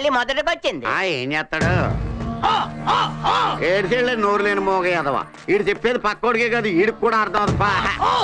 మళ్ళీ మొదటికొచ్చింది ఆ ఏం చేస్తాడు ఏడిసేళ్ళ నోరు లేని మోగ ఎదవా ఈడు చెప్పేది పక్కోడికే కాదు ఈడికి కూడా అర్థం అవుతుంది పా.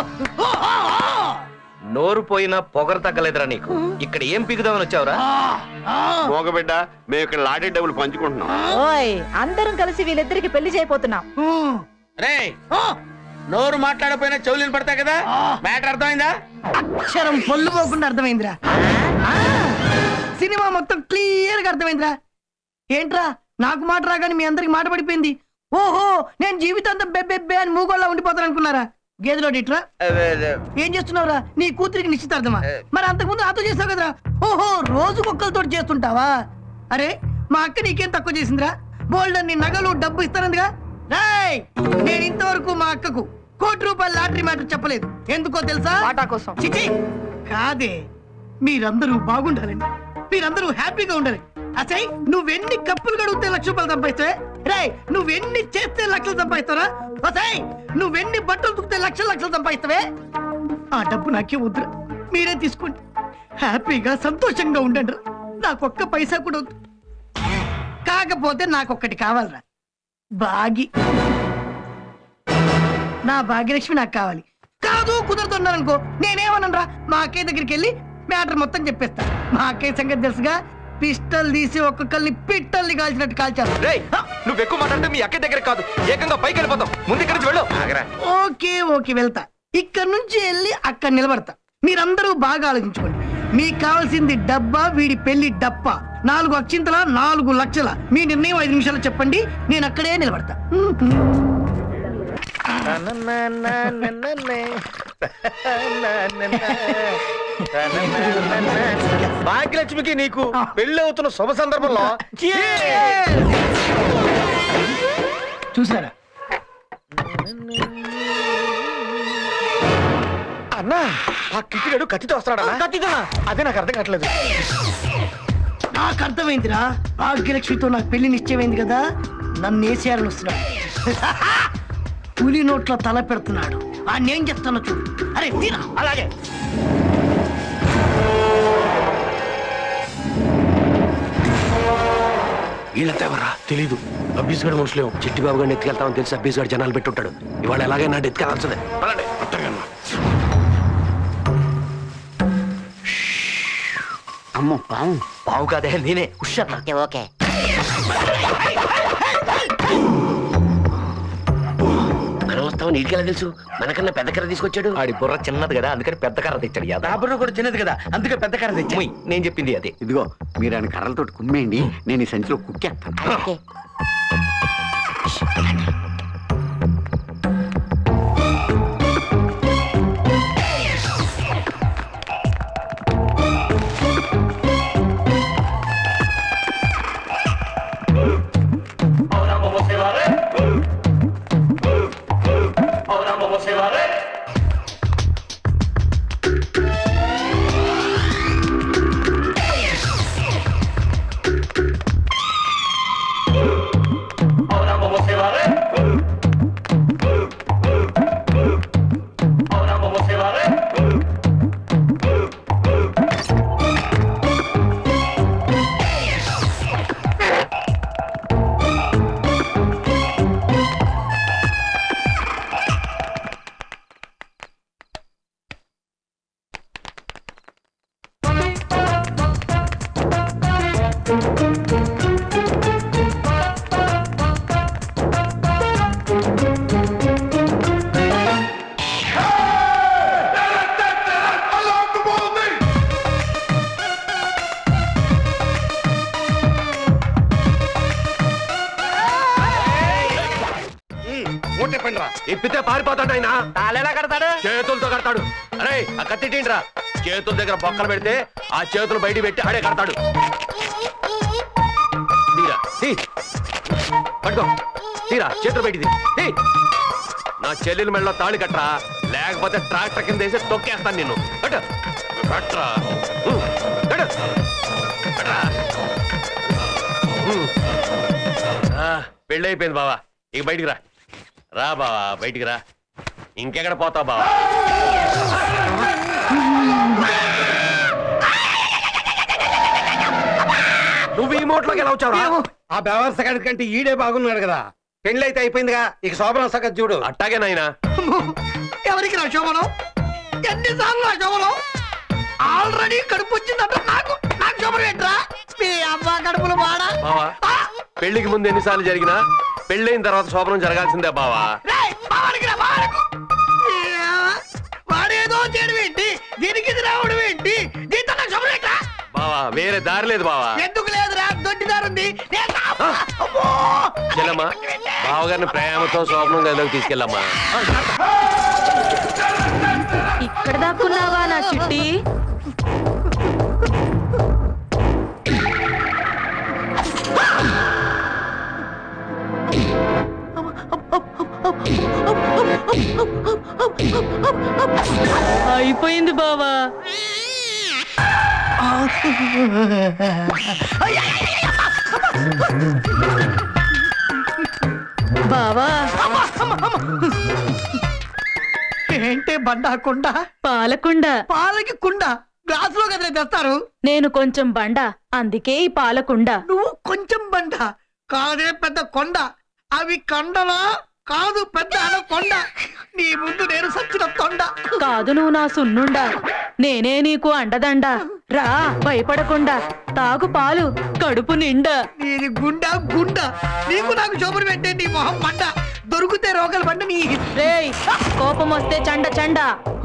నోరు పోయినా పొగరు తగ్గలేదురా నీకు ఇక్కడ ఏం పిగుదామని వచ్చావురా మోగబిడ్డ మేము ఇక్కడ లాడే డబ్బులు పంచుకుంటున్నాం ఓయ్ అందరం కలిసి వీళ్ళిద్దరికి పెళ్లి చేయబోతున్నాం రే నోరు మాట్లాడపోయినా చెవులు పడతాయి కదా మ్యాటర్ అర్థమైందా అక్షరం పొల్లు పోకుండా అర్థమైందిరా ఆ, సినిమా మొత్తం క్లియర్ గా అర్థమైందిరా ఏంట్రా నాకు మాట రాగానే మీ అందరికి మాట పడిపోయింది ఓహో నేను జీవితాంతం బెబ్బెబ్బే అని మూగోళ్ళ ఉండిపోతాను అనుకున్నారా గేదెలో ఇట్రా ఏం చేస్తున్నావురా నీ కూతురికి నిశ్చితార్థమా మరి అంతకుముందు నాతో చేసావు కదరా ఓహో రోజు కుక్కలతో చేస్తుంటావా అరే మా అక్క నీకేం తక్కువ చేసిందిరా బోల్డ్ నీ నగలు డబ్బు ఇస్తానందిగా రాయ్ నేను ఇంతవరకు మా అక్కకు కోటి రూపాయల లాటరీ మ్యాటర్ చెప్పలేదు ఎందుకో తెలుసా వాటా కోసం చిచి కాదే మీరందరూ బాగుండాలండి మీరందరూ హ్యాపీగా ఉండాలి అసై నువ్వెన్ని కప్పులు కడిగితే లక్ష రూపాయలు సంపాదిస్తావే రే నువ్వెన్ని చేస్తే లక్షలు సంపాదిస్తావా అసై నువ్వెన్ని బట్టలు తుక్కితే లక్షలు లక్షలు సంపాదిస్తావే ఆ డబ్బు నాకే వద్దురా మీరే తీసుకోండి హ్యాపీగా సంతోషంగా ఉండండి నాకొక్క పైసా కూడా వద్దు కాకపోతే నాకొక్కటి కావాలరా బాగి నా భాగ్యలక్ష్మి నాకు కావాలి కాదు కుదరతున్నాను అనుకో నేనేమనరా మా అక్కయ్య దగ్గరికి వెళ్ళి మ్యాటర్ మొత్తం చెప్పేస్తా మా అక్కయ్య సంగతి తెలుసుగా పిస్టల్ తీసి ఒక్కొక్కరిని పిట్టల్ని కాల్చినట్టు కాల్చారు రేయ్ నువ్వు ఎక్కువ మాట్లాడితే మీ అక్క దగ్గర కాదు ఏకంగా పైకి వెళ్ళిపోతాం ముందు ఇక్కడి నుంచి వెళ్ళు ఓకే ఓకే వెళ్తా ఇక్కడ నుంచి వెళ్ళి అక్కడ నిలబడతా మీరందరూ బాగా ఆలోచించుకోండి మీకు కావాల్సింది డబ్బా వీడి పెళ్లి డప్పా నాలుగు అక్షింతల నాలుగు లక్షల మీ నిర్ణయం ఐదు నిమిషాలు చెప్పండి నేను అక్కడే నిలబడతా భాగ్యలక్ష్మికి నీకు పెళ్లి అవుతున్న శుభ సందర్భంలో చూసారా అన్నా ఆ కిటికడు కత్తితో వస్తాడా కత్తితో అదే నాకు అర్థం కావట్లేదు నాకు అర్థమైందిరా భాగ్యలక్ష్మితో నాకు పెళ్లి నిశ్చయమైంది కదా నన్ను వేసేయాలని వస్తున్నాడు పులి నోట్లో తల పెడుతున్నాడు ఆ నేను చెప్తాను చూడు అరే తీరా అలాగే వీళ్ళంతా ఎవరా తెలీదు అబ్బీస్ గడు మనుషులేం చిట్టి బాబు గారిని ఎత్తుకెళ్తామని తెలిసి అబ్బీస్ గడు జనాలు పెట్టుంటాడు ఇవాళ ఎలాగైనా ఎత్తుకెళ్ళాల్సిందే పదండి అత్తగన్నా అమ్మో పాము బావు కాదే నేనే ఉషన్నా ఓకే ఓకే మనం వస్తామని నీటికెలా తెలుసు మనకన్నా పెద్ద కర్ర తీసుకొచ్చాడు ఆడి బుర్ర చిన్నది కదా అందుకని పెద్ద కర్ర తెచ్చాడు యాదవ్. నా బుర్ర కూడా చిన్నది కదా అందుకే పెద్ద కర్ర తెచ్చా ముయ్, నేను చెప్పింది అదే ఇదిగో మీరు ఆయన కర్రలతోటి కుమ్మేయండి నేను ఈ సంచిలో కుక్కేస్తాను ఓకే ఇప్పితే పారిపోతాడు ఆయన తాళెలా కడతాడు చేతులతో కడతాడు అరే ఆ కత్తి తిండ్రా చేతుల దగ్గర బొక్కలు పెడితే ఆ చేతులు బయట పెట్టి ఆడే కడతాడు తీరా తీ. పట్టుకో తీరా చేతులు బయటిది తీ. నా చెల్లెల మెడలో తాళి కట్టరా లేకపోతే ట్రాక్టర్ కింద వేసి తొక్కేస్తాను నిన్ను కట్టు కట్టరా ఉ, కట్టు. కట్టరా. ఉ. ఆ, పెళ్ళైపోయింది బావా ఇక బయటికి రా రా బావా బయటికి రా ఇంకెక్కడ పోతావు బావా నువ్వు ఈ మోట్లోకి ఎలా వచ్చావురా ఏమో. ఆ బెవర్స కంటే ఈడే బాగున్నాడు కదా పెళ్ళి అయితే అయిపోయిందిగా ఇక శోభన సగతి చూడు అట్టాగే నాయనా అమ్మో, ఎవరికి నా శోభనం ఎన్నిసార్లు నా శోభనం ఆల్రెడీ కడుపు వచ్చిందంట నాకు నాకు శోభనం ఏంట్రా మీ అమ్మ కడుపులు వాడా బావా పెళ్లికి ముందు ఎన్నిసార్లు జరిగినా పెళ్ళైన తర్వాత శోభనం జరగాల్సిందే బావా రేయ్, బావాడికి రా, బావాడకు. ఈ అమ్మ, వాడేదో చేయడం ఏంటి దీనికి ఇది రావడం ఏంటి దీంతో నాకు శోభనం ఏంట్రా బావా వేరే దారి లేదు బావా ఎందుకు లేదురా దొడ్డిదారుంది నేను రా- అమ్మో! చెల్లమ్మా బావగారిని ప్రేమతో శోభనం గదిలోకి తీసుకెళ్ళమ్మా ఇక్కడ దాక్కున్నావా నా చిట్టి అయిపోయింది బావా బావా ఏంటే బండా కుండ పాలకుండ పాలకి కుండ గ్లాసులో కదా తెస్తారు నేను కొంచెం బండ అందుకే ఈ పాలకుండ నువ్వు కొంచెం బండ కాదే పెద్ద కొండ అవి కండలా కాదు పెద్ద కొండ నీ ముందు నేను సచ్చిన తొండ కాదు నువ్వు నా సున్నుండా నేనే నీకు అండదండ రా భయపడకుండా తాగు పాలు కడుపు నిండా నీది గుండా గుండ నీకు నాకు చూపులు పెట్టే నీ మొహం మండ దొరికితే రోగలు బండ నీ రేయ్ కోపం వస్తే చండ చండ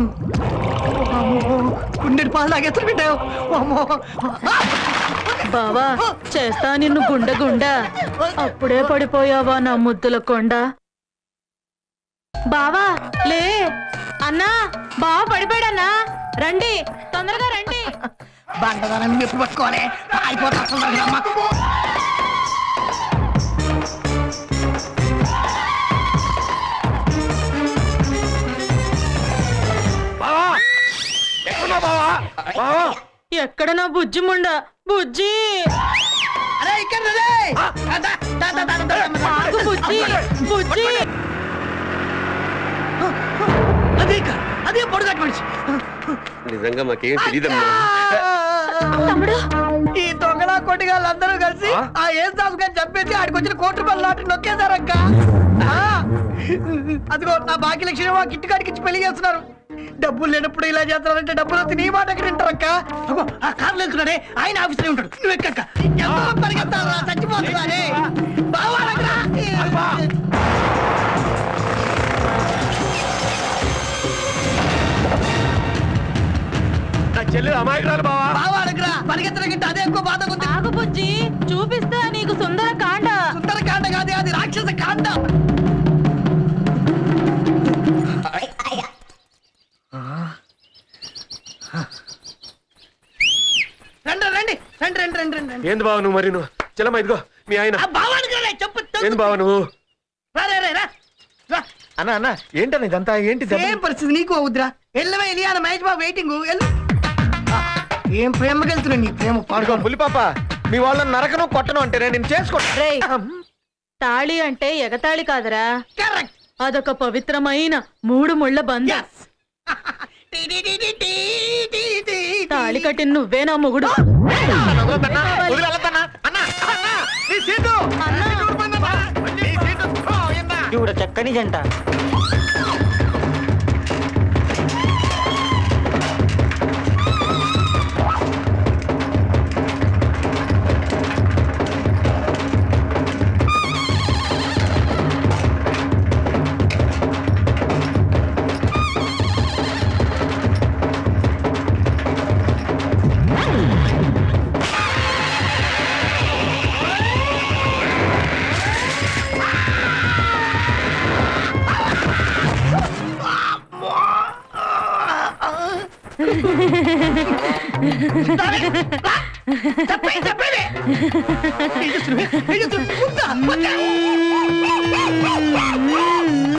గుండెడి పాలు తాగేస్తారు పెట్టావు అమ్మో బావా చేస్తా నిన్ను గుండె గుండ అప్పుడే పడిపోయావా నా ముద్దుల కొండ బావా లే అన్నా బావ పడిపోయాడన్నా రండి తొందరగా రండి బండదానం ఎప్పుడు పట్టుకోవాలి అయిపోతా అమ్మ బావా ఎక్కడున్నావు బావా బావా ఎక్కడ నా బుజ్జి ముండ బుజ్జి అరే ఇక్కడ రే. దా, దా, దా, దా, దా, దా, దా. ఆగు బుజ్జి బుజ్జి అదే ఇక్కడ, అదే పొడుగట్టు మనిషి నిజంగా మాకేం తెలియదమ్మా తమ్ముడు ఈ దొంగలా కొట్టిగాళ్ళందరూ కలిసి ఆ? ఆ ఏం సాగు గారిని చంపేసి ఆడికి వచ్చిన కోటి రూపాయల లాటరీ నొక్కేశారక్క ఆ, అదిగో నా భాగ్య లక్ష్మి మా కిట్టుకాడికి ఇచ్చి పెళ్లి చేస్తున్నారు డబ్బులు లేనప్పుడు ఇలా చేస్తారంటే డబ్బులు వస్తే నీ మాట ఎక్కడ వింటారక్క అగో ఆ కార్లో వెళ్తున్నాడే ఆయన ఆఫీసులో ఉంటాడు నువ్వు ఎక్కక్క ఎంత పరిగెత్తారా చచ్చిపోతున్నారే బావా దగ్గర. నా చెల్లి అమాయకురాలు బావా బావా దగ్గర పరిగెత్తడం అదే ఎక్కువ బాధ ఉంది ఆగు బుజ్జి చూపిస్తా నీకు సుందర కాండ సుందర కాండ కాదు అది రాక్షస కాండ రండి రండి రండి రండి రండి రండి రండి ఏంది బావ నువ్వు మరి నువ్వు చెల్లమ్మ ఇదిగో మీ ఆయన ఆ బావానికి రా, చెప్పు ఏంది బావ నువ్వు రా రా రా, రా రా అన్న అన్న ఏంటన్న ఇదంతా ఏంటి సేమ్ పరిస్థితి నీకు అవుద్రా ఎల్లవే ఇలియాన మహేష్ బాబు వెయిటింగ్ ఎల్లు ఆ, ఏం ప్రేమకి వెళ్తున్నా నీ ప్రేమ పాడుకో పులిపాప మీ వాళ్ళని నరకను కొట్టను అంటే నేను చేసుకో రేయ్ తాళి అంటే ఎగతాళి కాదరా కరెక్ట్ అదొక పవిత్రమైన మూడు ముళ్ళ బంధం ఎస్ టీ టీ టీ టీ టీ టీ టీ టీ. తాళి కట్టిన నువ్వే నా మొగుడు ఇవిడ చక్కని జంట చెప్పండి చెప్పండి ఏం చేస్తున్నావు? ఏం చేస్తున్నావు? వద్దా? వద్దా?